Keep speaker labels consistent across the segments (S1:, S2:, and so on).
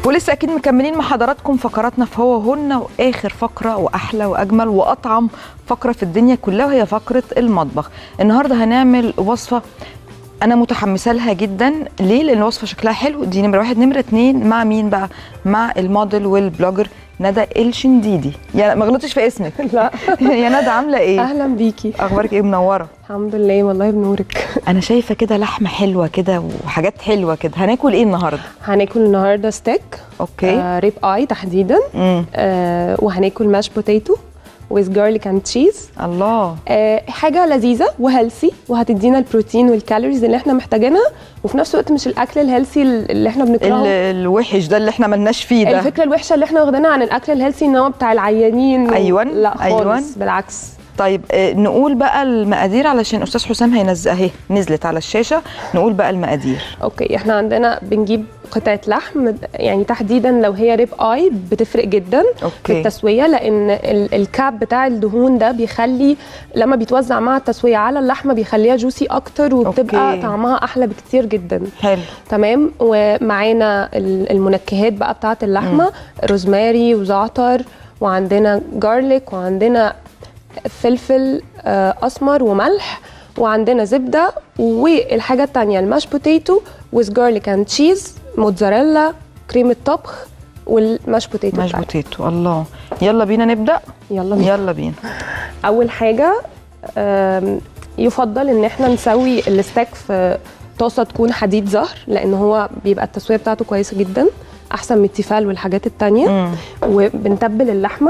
S1: ولسه اكيد مكملين مع حضراتكم فقراتنا في هو هن واخر فقره واحلى واجمل واطعم فقره في الدنيا كلها وهي فقره المطبخ النهارده هنعمل وصفه انا متحمسه لها جدا ليه لان الوصفه شكلها حلو دي نمره واحد نمره اتنين مع مين بقى مع الموديل والبلوجر ندى الشنديدي يعني ما غلطتش في اسمك
S2: لا
S1: يا ندى عامله ايه
S2: اهلا بيكي
S1: اخبارك ايه منوره
S2: الحمد لله والله بنورك
S1: انا شايفه كده لحمه حلوه كده وحاجات حلوه كده هناكل ايه النهارده
S2: هناكل النهارده ستيك
S1: اوكي
S2: آه ريب اي تحديدا
S1: امم
S2: آه وهناكل ماش بوتيتو with garlic and cheese
S1: الله
S2: آه حاجه لذيذه وهيلثي وهتدينا البروتين والكالوريز اللي احنا محتاجينها وفي نفس الوقت مش الاكل الهيلثي اللي احنا
S1: ال-
S2: بنكرهه
S1: الوحش ده اللي احنا ملناش فيه ده
S2: الفكره الوحشه اللي احنا واخدينها عن الاكل الهيلثي ان هو بتاع العيانين و...
S1: أيوان،
S2: لا خالص
S1: أيوان.
S2: بالعكس
S1: طيب آه، نقول بقى المقادير علشان استاذ حسام هينزل اهي نزلت على الشاشه نقول بقى المقادير
S2: اوكي احنا عندنا بنجيب قطعه لحم يعني تحديدا لو هي ريب اي بتفرق جدا في
S1: اوكي
S2: التسويه لان ال- الكاب بتاع الدهون ده بيخلي لما بيتوزع مع التسويه على اللحمه بيخليها جوسي اكتر وبتبقى
S1: أوكي.
S2: طعمها احلى بكتير جدا
S1: حلو
S2: تمام ومعانا ال- المنكهات بقى بتاعه اللحمه روزماري وزعتر وعندنا جارليك وعندنا فلفل آه، اسمر وملح وعندنا زبده والحاجه الثانيه الماش بوتيتو with garlic and cheese موتزاريلا كريمه طبخ والماش بوتيتو
S1: ماش
S2: بتاعتنا.
S1: بوتيتو الله يلا بينا نبدا
S2: يلا بينا
S1: يلا بينا
S2: اول حاجه آم، يفضل ان احنا نسوي الستيك في طاسه تكون حديد زهر لان هو بيبقى التسويه بتاعته كويسه جدا احسن من التيفال والحاجات التانية
S1: امم
S2: وبنتبل اللحمه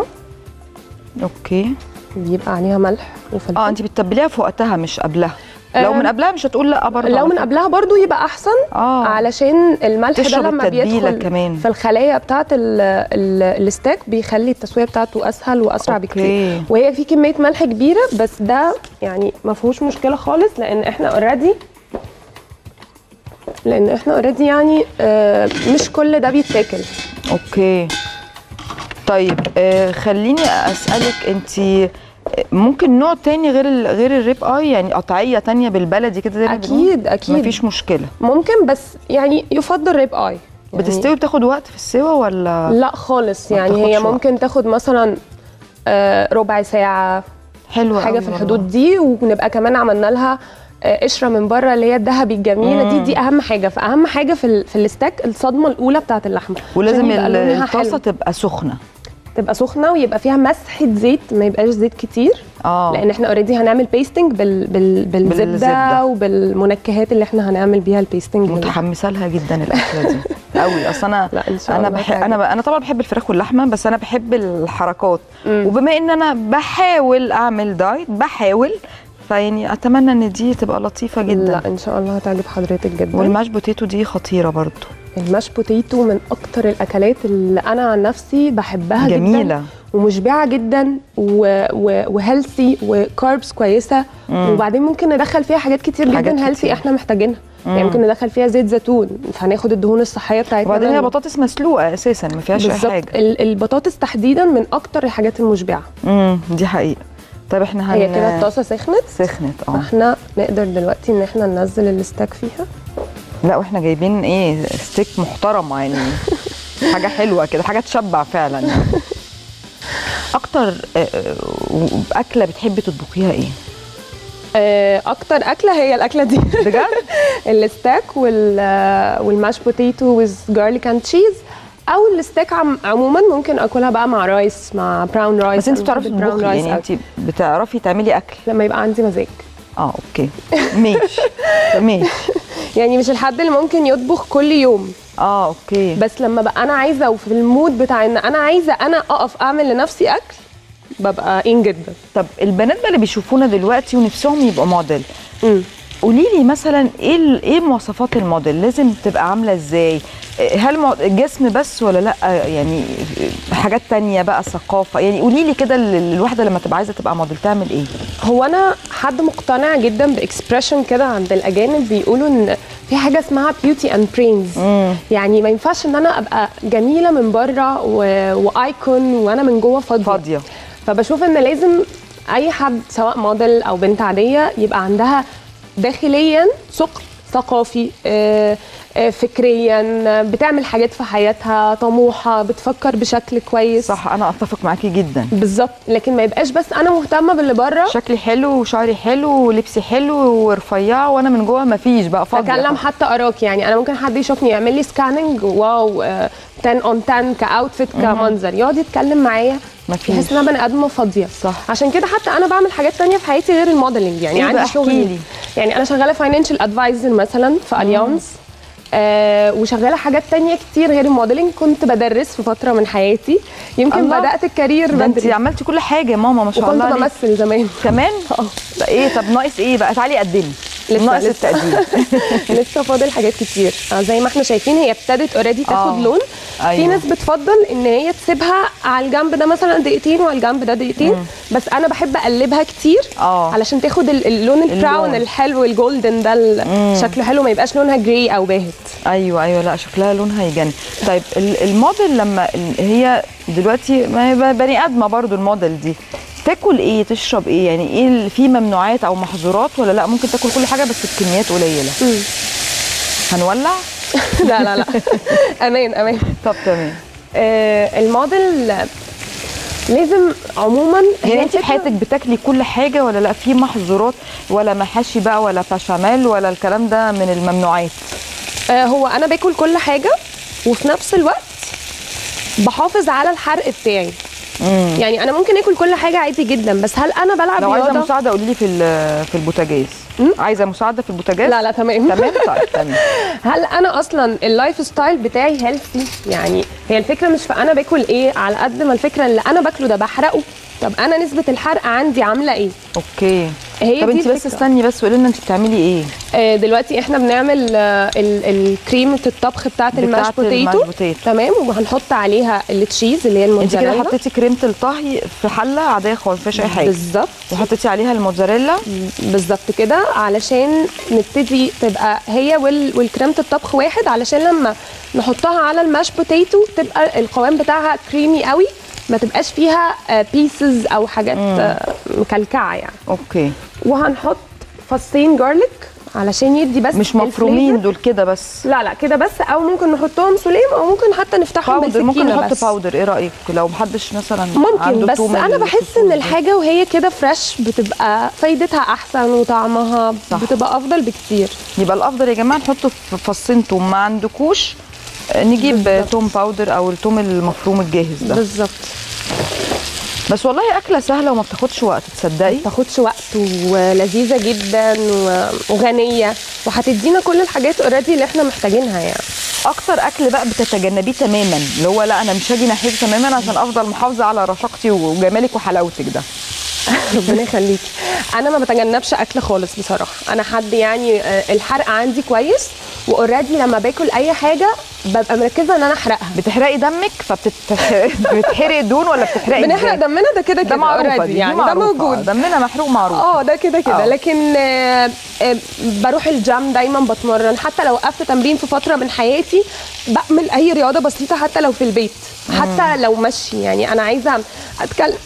S1: اوكي
S2: بيبقى عليها ملح وفلفل
S1: اه انت بتتبليها في وقتها مش قبلها لو
S2: آم،
S1: من قبلها مش هتقول لا برضه
S2: لو
S1: على
S2: من
S1: فكرة.
S2: قبلها برضو يبقى احسن
S1: اه
S2: علشان الملح ده
S1: تشرب
S2: لما
S1: التتبيله
S2: بيدخل
S1: كمان
S2: في الخلايا بتاعه ال- ال- الستيك بيخلي التسويه بتاعته اسهل واسرع بكتير
S1: اوكي
S2: وهي في كميه ملح كبيره بس ده يعني ما فيهوش مشكله خالص لان احنا اوريدي لان احنا اوريدي يعني آه، مش كل ده بيتاكل
S1: اوكي طيب آه خليني اسالك انت ممكن نوع تاني غير ال- غير الريب اي يعني قطعيه تانية بالبلدي كده زي ما بنقول؟
S2: اكيد اكيد
S1: مفيش مشكله
S2: ممكن بس يعني يفضل ريب اي يعني
S1: بتستوي بتاخد وقت في السوا ولا
S2: لا خالص
S1: ما
S2: يعني هي
S1: بتاخدش وقت.
S2: ممكن تاخد مثلا آه، ربع ساعه
S1: حلوه
S2: حاجه
S1: أوي
S2: في
S1: والله.
S2: الحدود دي ونبقى كمان عملنا لها آه، قشره من بره اللي هي الذهبي الجميله دي
S1: مم.
S2: دي اهم حاجه فاهم حاجه في ال- في الستيك الصدمه الاولى بتاعت اللحمه
S1: ولازم
S2: عشان يبقى
S1: ال-
S2: لونها حلو.
S1: الطاسه تبقى سخنه
S2: تبقى سخنه ويبقى فيها مسحه زيت ما يبقاش زيت كتير
S1: اه
S2: لان احنا اوريدي هنعمل بيستنج بال بال بالزبده,
S1: بالزبدة.
S2: وبالمنكهات اللي احنا هنعمل بيها البيستنج
S1: متحمسه لها جدا الاكله دي قوي اصل انا
S2: لا ان شاء
S1: انا
S2: الله
S1: بحب انا ب... انا طبعا بحب الفراخ واللحمه بس انا بحب الحركات
S2: مم.
S1: وبما ان انا بحاول اعمل دايت بحاول فيعني اتمنى ان دي تبقى لطيفه جدا
S2: لا ان شاء الله هتعجب حضرتك جدا
S1: والماش بوتيتو دي خطيره برضو
S2: الماش بوتيتو من اكتر الاكلات اللي انا عن نفسي بحبها جدا
S1: جميله
S2: ومشبعه جدا و... و... وهيلثي وكاربس كويسه
S1: مم.
S2: وبعدين ممكن ندخل فيها حاجات كتير
S1: حاجات
S2: جدا هيلثي
S1: كتير.
S2: احنا محتاجينها يعني
S1: مم.
S2: ممكن ندخل فيها زيت زيتون فهناخد الدهون الصحيه بتاعتنا
S1: وبعدين هي
S2: منه.
S1: بطاطس مسلوقه اساسا ما فيهاش اي
S2: بالظبط
S1: حاجه
S2: ال- البطاطس تحديدا من اكتر الحاجات المشبعه
S1: امم دي حقيقه طيب احنا هن...
S2: هي كده الطاسه سخنت
S1: سخنت اه
S2: فاحنا نقدر دلوقتي ان احنا ننزل الستاك فيها
S1: لا واحنا جايبين ايه ستيك محترمه يعني حاجه حلوه كده حاجه تشبع فعلا يعني. اكتر آه، آه، اكله بتحبي تطبخيها ايه
S2: آه، اكتر اكله هي الاكله دي
S1: بجد
S2: الستاك وال والماش بوتيتو ويز جارليك اند تشيز او الستيك عم عموما ممكن اكلها بقى مع رايس مع براون رايس
S1: بس انت
S2: أنا
S1: بتعرفي
S2: بحب البراون
S1: تطبخي
S2: رايس
S1: يعني
S2: أوي.
S1: انت بتعرفي تعملي اكل
S2: لما يبقى عندي مزاج
S1: اه اوكي ماشي ماشي
S2: يعني مش الحد اللي ممكن يطبخ كل يوم
S1: اه اوكي
S2: بس لما بقى انا عايزه وفي المود بتاع ان انا عايزه انا اقف اعمل لنفسي اكل ببقى ان جدا
S1: طب البنات بقى اللي بيشوفونا دلوقتي ونفسهم يبقوا موديل
S2: مم.
S1: قولي لي مثلا ايه ال- ايه مواصفات الموديل لازم تبقى عامله ازاي هل مو- جسم بس ولا لا يعني حاجات تانية بقى ثقافه يعني قولي لي كده ال- الواحده لما تبقى عايزه تبقى موديل تعمل ايه
S2: هو انا حد مقتنع جدا باكسبريشن كده عند الاجانب بيقولوا ان في حاجه اسمها بيوتي اند برينز
S1: امم
S2: يعني ما ينفعش ان انا ابقى جميله من بره و... وايكون وانا من جوه فاضيه
S1: فاضيه
S2: فبشوف ان لازم اي حد سواء موديل او بنت عاديه يبقى عندها داخليا ثقل ثقافي آه، آه، فكريا آه، بتعمل حاجات في حياتها طموحه بتفكر بشكل كويس
S1: صح انا اتفق معاكي جدا
S2: بالظبط لكن ما يبقاش بس انا مهتمه باللي بره
S1: شكلي حلو وشعري حلو ولبسي حلو ورفيعه وانا من جوه مفيش بقى فاضيه
S2: اتكلم حتى اراك يعني انا ممكن حد يشوفني يعمل لي سكاننج واو آه، 10 اون 10 كاوتفيت كمنظر يقعد يتكلم معايا
S1: مفيش.
S2: يحس ان انا بني ادمه فاضيه
S1: صح.
S2: عشان كده حتى انا بعمل حاجات تانية في حياتي غير الموديلنج يعني
S1: إيه بقى؟
S2: عندي
S1: احكي
S2: شغل
S1: لي.
S2: يعني انا شغاله فاينانشال ادفايزر مثلا في اليانس آه وشغاله حاجات تانية كتير غير الموديلنج كنت بدرس في فتره من حياتي يمكن
S1: الله.
S2: بدات الكارير
S1: ده انت
S2: بدري
S1: عملتي كل حاجه يا ماما ما شاء الله
S2: وكنت
S1: عليك.
S2: بمثل زمان
S1: كمان ده ايه طب ناقص ايه بقى تعالي قدمي
S2: لسه-
S1: ناقص
S2: لسه.
S1: التقديم
S2: لسه فاضل حاجات كتير آه، زي ما احنا شايفين هي ابتدت اوريدي تاخد
S1: آه.
S2: لون
S1: أيوة.
S2: في ناس بتفضل ان هي تسيبها على الجنب ده مثلا دقيقتين وعلى الجنب ده دقيقتين بس انا بحب اقلبها كتير
S1: آه.
S2: علشان تاخد ال- اللون البراون الحلو الجولدن ده ال- شكله حلو ما يبقاش لونها جراي او باهت
S1: ايوه ايوه لا شكلها لونها يجنن طيب ال- الموديل لما ال- هي دلوقتي ما هي ب- بني ادمه برضو الموديل دي تاكل ايه تشرب ايه يعني ايه اللي فيه ممنوعات او محظورات ولا لا ممكن تاكل كل حاجه بس بكميات قليله هنولع
S2: لا لا لا امان امان
S1: طب تمام
S2: آه الموديل لازم عموما
S1: يعني انت في
S2: فكرة-
S1: حياتك بتاكلي كل حاجه ولا لا في محظورات ولا محاشي بقى ولا بشاميل ولا الكلام ده من الممنوعات
S2: آه، هو انا باكل كل حاجه وفي نفس الوقت بحافظ على الحرق بتاعي يعني انا ممكن اكل كل حاجه عادي جدا بس هل انا بلعب
S1: لو عايزه
S2: رياضه
S1: مساعده قولي لي في ال- في البوتاجاز عايزه مساعده في البوتاجاز
S2: لا لا تمام
S1: تمام طيب تمام
S2: هل انا اصلا اللايف ستايل بتاعي هيلثي يعني هي الفكره مش في انا باكل ايه على قد ما الفكره اللي انا باكله ده بحرقه طب انا نسبه الحرق عندي عامله ايه
S1: اوكي
S2: هي
S1: طب
S2: دي
S1: انت بس
S2: الفكرة.
S1: استني بس قولي لنا انت بتعملي ايه
S2: آه، دلوقتي احنا بنعمل آه، ال- الكريمه الطبخ بتاعه الماش
S1: بتاعة الماش
S2: بوتيتو
S1: بوتيتو.
S2: تمام وهنحط عليها التشيز اللي هي
S1: انت كده
S2: الموتزاريلا
S1: حطيتي كريمه الطهي في حله عاديه خالص مفيش اي حاجه
S2: بالظبط
S1: وحطيتي عليها الموتزاريلا
S2: بالظبط كده علشان نبتدي تبقى هي وال... والكريمه الطبخ واحد علشان لما نحطها على الماش بوتيتو تبقى القوام بتاعها كريمي قوي ما تبقاش فيها بيسز او حاجات آه، مكلكعه يعني
S1: اوكي
S2: وهنحط فصين جارليك علشان يدي بس
S1: مش مفرومين
S2: الفليفر.
S1: دول كده بس
S2: لا لا كده بس او ممكن نحطهم سليم او ممكن حتى نفتحهم
S1: باودر
S2: بالسكينه
S1: ممكن نحط
S2: بس.
S1: باودر ايه رايك لو محدش مثلا
S2: ممكن
S1: عنده
S2: بس
S1: توم
S2: انا بحس
S1: الفصوص
S2: ان
S1: دي.
S2: الحاجه وهي كده فريش بتبقى فايدتها احسن وطعمها
S1: صح.
S2: بتبقى افضل بكتير
S1: يبقى الافضل يا جماعه نحطه في فصين توم ما عندكوش آه، نجيب
S2: بالظبط.
S1: توم باودر او التوم المفروم الجاهز ده
S2: بالظبط
S1: بس والله اكله سهله وما بتاخدش وقت تصدقي
S2: ما تاخدش وقت ولذيذه جدا و- وغنيه وهتدينا كل الحاجات اوريدي اللي احنا محتاجينها يعني
S1: اكتر اكل بقى بتتجنبيه تماما اللي هو لا انا مش هاجي ناحيته تماما عشان افضل محافظه على رشاقتي وجمالك وحلاوتك ده
S2: ربنا يخليكي انا ما بتجنبش اكل خالص بصراحه انا حد يعني آه، الحرق عندي كويس واوريدي لما باكل اي حاجه ببقى مركزه ان انا احرقها
S1: بتحرقي دمك فبتحرقي دون ولا بتحرقي
S2: بنحرق
S1: إزاي؟
S2: دمنا ده كده
S1: ده
S2: كده
S1: معروفه
S2: already
S1: دي
S2: يعني
S1: دي
S2: ده
S1: معروفة.
S2: موجود
S1: دمنا محروق معروف
S2: اه ده كده كده
S1: آه.
S2: لكن آه، آه، بروح الجيم دايما بتمرن حتى لو وقفت تمرين في فتره من حياتي بعمل اي رياضه بسيطه حتى لو في البيت حتى لو مشي يعني انا عايزه اتكلم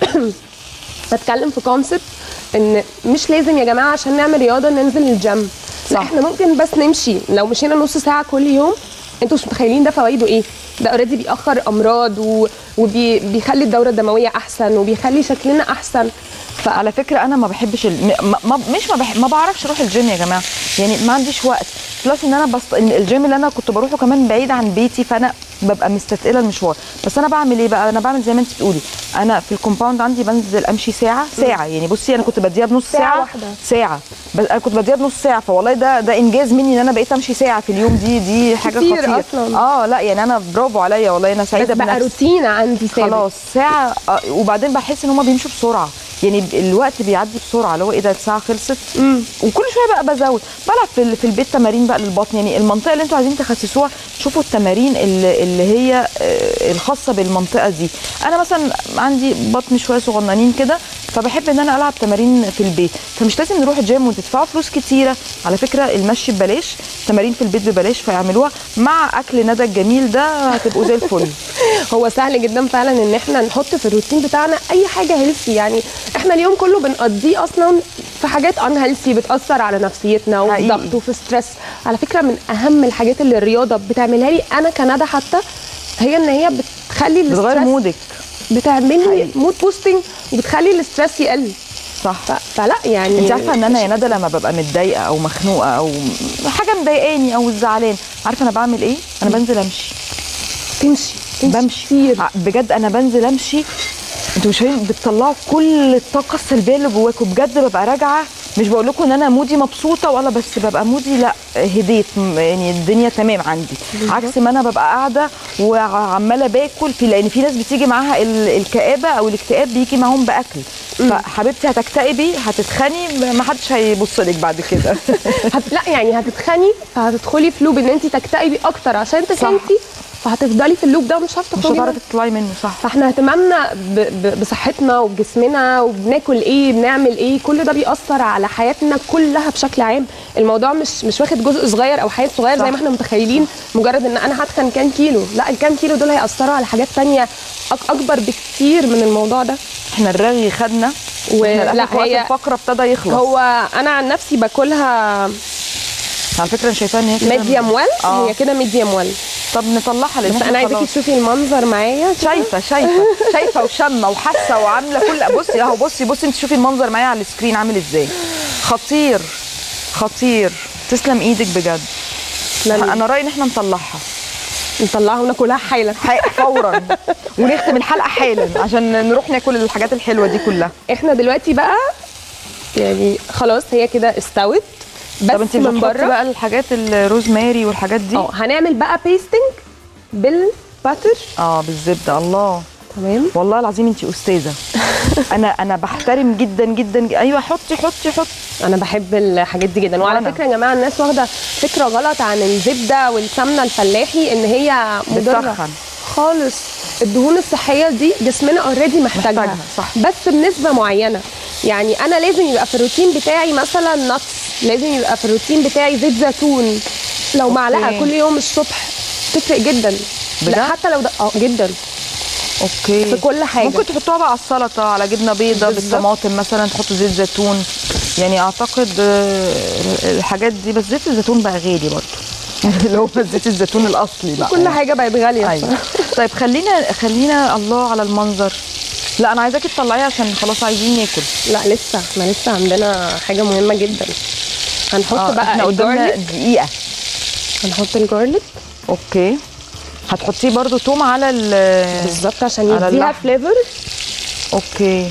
S2: اتكلم في كونسبت ان مش لازم يا جماعه عشان نعمل رياضه ننزل الجيم لا
S1: صح.
S2: احنا ممكن بس نمشي لو مشينا نص ساعه كل يوم انتوا مش متخيلين ده فوائده ايه ده اوريدي بيأخر امراض و- وبيخلي الدوره الدمويه احسن وبيخلي شكلنا احسن
S1: على فكره انا ما بحبش ال... ما... ما... مش ما, بح... ما بعرفش اروح الجيم يا جماعه يعني ما عنديش وقت بلس ان انا بس إن الجيم اللي انا كنت بروحه كمان بعيد عن بيتي فانا ببقى مستثقله المشوار بس انا بعمل ايه بقى انا بعمل زي ما انت بتقولي انا في الكومباوند عندي بنزل امشي ساعه ساعه يعني بصي انا كنت بديها بنص
S2: ساعة
S1: ساعه
S2: واحدة.
S1: ساعه بس انا كنت بديها بنص ساعه فوالله ده ده انجاز مني ان انا بقيت امشي ساعه في اليوم دي دي حاجه
S2: كتير
S1: خطيره
S2: أصلاً.
S1: اه لا يعني انا برافو عليا والله انا
S2: بس
S1: سعيده
S2: بقى
S1: بنفسي
S2: روتين عندي ثابت
S1: خلاص ساعة آه، وبعدين بحس ان هما بيمشوا بسرعة يعني ب- الوقت بيعدي بسرعة اللي هو ايه ده الساعة خلصت وكل شوية بقى بزود بلعب في, ال- في البيت تمارين بقى للبطن يعني المنطقة اللي انتوا عايزين تخسسوها شوفوا التمارين اللي, اللي هي آه، الخاصة بالمنطقة دي انا مثلا عندي بطن شوية صغننين كده فبحب ان انا العب تمارين في البيت فمش لازم نروح جيم وتدفعوا فلوس كتيره على فكره المشي ببلاش تمارين في البيت ببلاش فيعملوها مع اكل ندى الجميل ده هتبقوا زي الفل
S2: هو سهل جدا فعلا ان احنا نحط في الروتين بتاعنا اي حاجه هيلثي يعني احنا اليوم كله بنقضيه اصلا في حاجات ان هيلثي بتاثر على نفسيتنا وفي
S1: حقيقي.
S2: ضغط وفي ستريس على فكره من اهم الحاجات اللي الرياضه بتعملها لي انا كندى حتى هي ان هي بتخلي
S1: بتغير
S2: الستريس
S1: مودك
S2: بتعمل لي
S1: حقيقي.
S2: مود بوستنج وبتخلي الاستريس يقل
S1: صح
S2: ف... فلا يعني
S1: انت عارفه ان انا يا ندى لما ببقى متضايقه او مخنوقه او حاجه مضايقاني او زعلان عارفه انا بعمل ايه انا بنزل امشي
S2: تمشي تمشي
S1: بمشي
S2: كتير
S1: ع- بجد انا بنزل امشي انتوا مش فاهمين بتطلعوا كل الطاقه السلبيه اللي جواكم بجد ببقى راجعه مش بقول لكم ان انا مودي مبسوطه ولا بس ببقى مودي لا هديت م- يعني الدنيا تمام عندي عكس ما انا ببقى قاعده وعماله باكل في لان في ناس بتيجي معاها ال- الكآبه او الاكتئاب بيجي معاهم باكل فحبيبتي هتكتئبي هتتخني ما حدش هيبص لك بعد كده
S2: هت... لا يعني هتتخني فهتدخلي في لوب ان انت تكتئبي اكتر عشان تخنتي فهتفضلي في اللوب ده ومش هتعرفي
S1: مش
S2: تخرجي منه.
S1: هتعرفي تطلعي منه صح
S2: فاحنا اهتمامنا ب... ب... بصحتنا وبجسمنا وبناكل ايه بنعمل ايه كل ده بيأثر على حياتنا كلها بشكل عام الموضوع مش مش واخد جزء صغير او حيز صغير
S1: صح.
S2: زي ما احنا متخيلين مجرد ان انا هتخن كام كيلو لا الكام كيلو دول هيأثروا على حاجات تانية أك... اكبر بكتير من الموضوع ده
S1: احنا الرغي خدنا
S2: و-
S1: وإحنا
S2: لا،
S1: للأسف وقت
S2: هي-
S1: الفقره ابتدى يخلص
S2: هو انا عن نفسي باكلها
S1: على فكره انا شايفاها ان هي كده
S2: ميديوم ويل
S1: آه.
S2: هي كده ميديوم ويل
S1: طب نطلعها لان
S2: بس
S1: إحنا
S2: انا عايزاكي
S1: خلاص.
S2: تشوفي المنظر معايا كده.
S1: شايفه شايفه شايفه وشامه وحاسه وعامله كل بصي اهو بصي بصي انت شوفي المنظر معايا على السكرين عامل ازاي خطير خطير تسلم ايدك بجد
S2: تسلمي.
S1: انا رايي ان احنا نطلعها
S2: نطلعها وناكلها حالا
S1: حق- فورا ونختم الحلقه حالا عشان نروح ناكل الحاجات الحلوه دي كلها
S2: احنا دلوقتي بقى يعني خلاص هي كده استوت بس
S1: طب انت مش
S2: من
S1: هتحطي
S2: بره
S1: بقى الحاجات الروزماري والحاجات دي
S2: اه هنعمل بقى بيستنج بالباتر
S1: اه بالزبده الله
S2: تمام
S1: والله العظيم انت استاذه انا انا بحترم جدا جدا ايوه حطي حطي حطي
S2: انا بحب الحاجات دي جدا وعلى
S1: وأنا.
S2: فكره يا جماعه الناس واخده فكره غلط عن الزبده والسمنه الفلاحي ان هي مضره
S1: بتسخن.
S2: خالص الدهون الصحيه دي جسمنا اوريدي محتاجها
S1: محتاجها، صح.
S2: بس بنسبه معينه يعني انا لازم يبقى في الروتين بتاعي مثلا نتس لازم يبقى في الروتين بتاعي زيت زيتون لو معلقه كل يوم الصبح تفرق جدا
S1: بجد؟
S2: لا حتى لو ده اه جدا
S1: اوكي
S2: في كل حاجة.
S1: ممكن تحطوها بقى على السلطه على جبنه بيضه
S2: بالظبط.
S1: بالطماطم مثلا تحطوا زيت زيتون يعني اعتقد آه، الحاجات دي بس زيت الزيتون بقى غالي برضه اللي هو زيت الزيتون الاصلي بقى
S2: كل حاجه بقت غاليه
S1: ايوه طيب خلينا خلينا الله على المنظر لا انا عايزاكي تطلعيها عشان خلاص عايزين ناكل
S2: لا لسه احنا لسه عندنا حاجه مهمه جدا هنحط
S1: اه
S2: بقى
S1: احنا قدامنا
S2: الجارليك
S1: دقيقه
S2: هنحط الجارليك
S1: اوكي هتحطيه برضو توم على ال
S2: بالظبط عشان
S1: على
S2: يديها
S1: اللحم.
S2: فليفر
S1: اوكي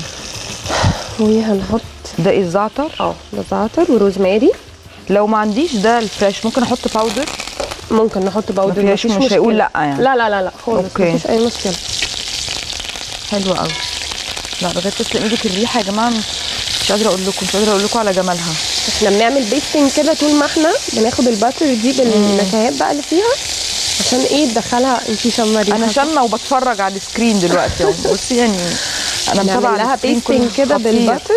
S2: وهنحط
S1: ده ايه الزعتر
S2: اه ده زعتر وروزماري
S1: لو ما عنديش ده الفريش ممكن احط باودر
S2: ممكن نحط باودر
S1: ما فيهاش-
S2: مفيش
S1: مش هيقول
S2: مشكلة.
S1: لأ يعني.
S2: لا لا لا لا خالص
S1: أوكي.
S2: مفيش اي مشكله
S1: حلوه قوي لا بجد تسلم ايدك الريحه يا جماعه مش قادره اقول لكم مش قادره اقول لكم على جمالها
S2: احنا بنعمل بيستنج كده طول ما احنا بناخد الباتر دي بالنكهات بقى اللي فيها عشان ايه تدخلها انتي شامه ريحة.
S1: انا شامه وبتفرج على السكرين دلوقتي اهو بصي يعني انا متابعه
S2: نعمل لها
S1: السكرين كله
S2: بيستنج كده
S1: خطير.
S2: بالباتر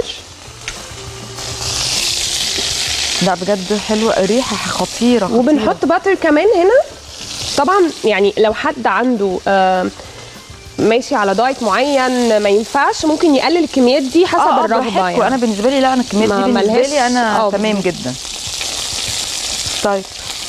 S1: لا بجد حلوه ريحه خطيره خطيرة.
S2: وبنحط باتر كمان هنا طبعا يعني لو حد عنده آه ماشي على دايت معين ما ينفعش ممكن يقلل الكميات دي حسب
S1: اه اه
S2: الرغبه
S1: براحتكم.
S2: يعني
S1: انا بالنسبه لي لا انا الكميات دي
S2: ما
S1: بالنسبه
S2: ملهاش-
S1: لي انا
S2: اه
S1: تمام جدا طيب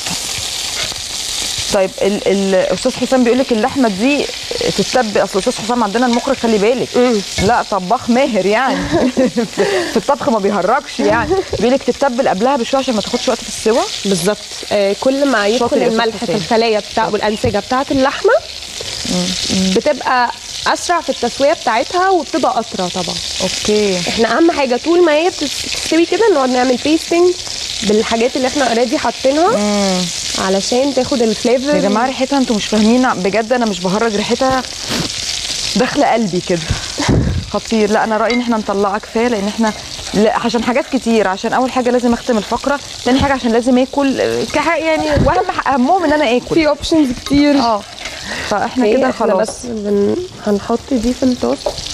S1: طيب ال- ال- الاستاذ حسام بيقول لك اللحمه دي تتبل اصل الاستاذ حسام عندنا المخرج خلي بالك لا طباخ ماهر يعني في الطبخ ما بيهرجش يعني بيقول لك تتبل قبلها بشويه عشان ما تاخدش وقت في السوا
S2: بالظبط آه كل ما يدخل
S1: شاطر يا أستاذ
S2: الملح في
S1: حسين.
S2: الخلايا بتاع والانسجه بتاعه اللحمه بتبقى اسرع في التسويه بتاعتها وبتبقى اطرى طبعا
S1: اوكي
S2: احنا اهم حاجه طول ما هي بتستوي كده نقعد نعمل بيستنج بالحاجات اللي احنا اوريدي حاطينها علشان تاخد الفليفر
S1: يا جماعه ريحتها انتوا مش فاهمين بجد انا مش بهرج ريحتها داخله قلبي كده خطير لا انا رايي ان احنا نطلعها كفايه لان احنا لا عشان حاجات كتير عشان اول حاجه لازم اختم الفقره تاني حاجه عشان لازم اكل آه، كحق يعني واهم ح- اهمهم ان انا اكل
S2: في اوبشنز كتير
S1: اه فاحنا
S2: اوكي،
S1: كده
S2: احنا
S1: خلاص
S2: بس بن... هنحط دي في الطاسه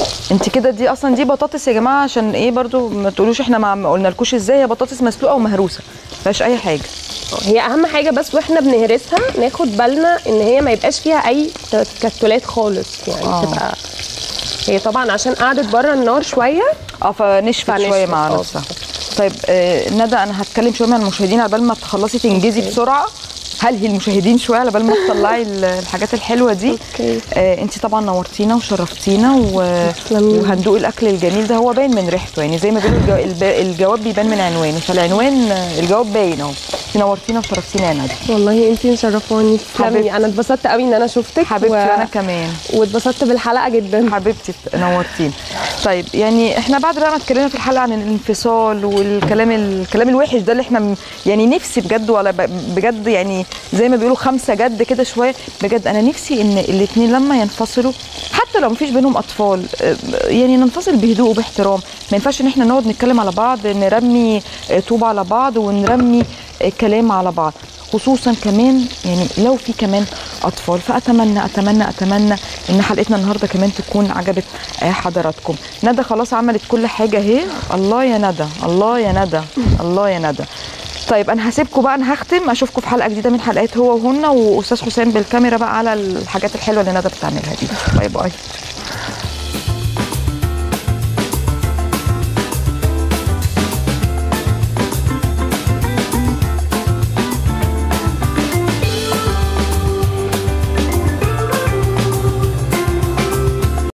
S1: انت كده دي اصلا دي بطاطس يا جماعه عشان ايه برضو ما تقولوش احنا ما ما قلنالكوش ازاي هي بطاطس مسلوقه ومهروسه ما فيهاش اي حاجه
S2: هي اهم حاجه بس واحنا بنهرسها ناخد بالنا ان هي ما يبقاش فيها اي تكتلات خالص يعني
S1: آه.
S2: تبقى هي طبعا عشان قعدت بره النار شويه
S1: اه فنشفت
S2: فنشفت،
S1: شويه مع
S2: اه.
S1: نفسها طيب آه ندى انا هتكلم شويه مع المشاهدين على بال ما تخلصي تنجزي بسرعه هل هي المشاهدين شويه على بال ما تطلعي ال- الحاجات الحلوه دي
S2: اوكي
S1: آه انت طبعا نورتينا وشرفتينا و...
S2: تسلمي.
S1: وهندوق الاكل الجميل ده هو باين من ريحته يعني زي ما بيقولوا الجو... الب... الجواب بيبان من عنوانه فالعنوان آه، الجواب باين اهو انت نورتينا وشرفتينا يا ندى
S2: والله انتي مشرفاني
S1: حبيبتي.
S2: تسلمي انا اتبسطت قوي ان انا شفتك
S1: حبيبتي
S2: و...
S1: وانا كمان
S2: واتبسطت بالحلقه جدا
S1: حبيبتي نورتينا طيب يعني احنا بعد بقى ما اتكلمنا في الحلقه عن الانفصال والكلام الكلام الوحش ده اللي احنا م- يعني نفسي بجد ولا ب- بجد يعني زي ما بيقولوا خمسه جد كده شويه بجد انا نفسي ان الاثنين لما ينفصلوا حتى لو مفيش بينهم اطفال اه، يعني ننفصل بهدوء وباحترام ما ينفعش ان احنا نقعد نتكلم على بعض نرمي اه، طوب على بعض ونرمي اه، كلام على بعض خصوصا كمان يعني لو في كمان اطفال فاتمنى اتمنى اتمنى ان حلقتنا النهارده كمان تكون عجبت آه، حضراتكم ندى خلاص عملت كل حاجه اهي الله يا ندى الله يا ندى الله يا ندى طيب انا هسيبكم بقى انا هختم اشوفكم في حلقه جديده من حلقات هو وهن واستاذ حسام بالكاميرا بقى على الحاجات الحلوه اللي ندى بتعملها دي باي باي